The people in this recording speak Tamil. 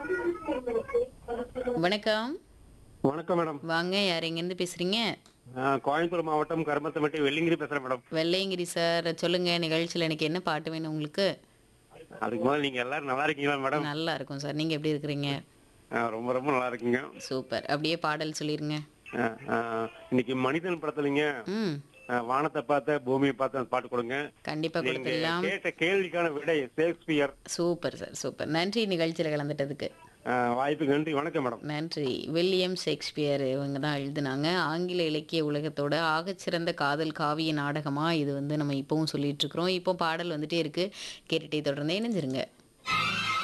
வணக்கம் வணக்கம் மேடம் வாங்க யார் எங்கேருந்து பேசுறீங்க நான் கோயம்புத்தூர் மாவட்டம் கருமத்தம்பட்டி வெள்ளிங்கிரி பேசுறேன் மேடம் வெள்ளையங்கிரி சார் சொல்லுங்க நிகழ்ச்சியில் எனக்கு என்ன பாட்டு வேணும் உங்களுக்கு அதுக்கு முதல்ல நீங்க எல்லாரும் நல்லா இருக்கீங்களா மேடம் நல்லா இருக்கும் சார் நீங்க எப்படி இருக்கிறீங்க ஆ, ரொம்ப ரொம்ப நல்லா இருக்கீங்க சூப்பர் அப்படியே பாடல் சொல்லிருங்க ஆ, ஆ, இன்னைக்கு மனிதன் படத்துலங்க ம் ஆ, வானத்தை பார்த்த பூமியை பார்த்த அந்த பாட்டு கொடுங்க கண்டிப்பா நீங்க கொடுத்துடலாம் கேட்ட கேள்விக்கான விடை ஷேக்ஸ்பியர் சூப்பர் சார் சூப்பர் நன்றி நிகழ்ச்சியில் கலந்துட்டதுக்கு ஆ, வாய்ப்புக்கு நன்றி வணக்கம் மேடம் நன்றி வில்லியம் ஷேக்ஸ்பியர் இவங்க தான் எழுதினாங்க ஆங்கில இலக்கிய உலகத்தோட ஆகச்சிறந்த காதல் காவிய நாடகமா இது வந்து நம்ம இப்பவும் சொல்லிட்டு இருக்கிறோம் இப்போ பாடல் வந்துட்டே இருக்கு கேட்டுட்டே தொடர்ந்து இணைஞ்சிருங்க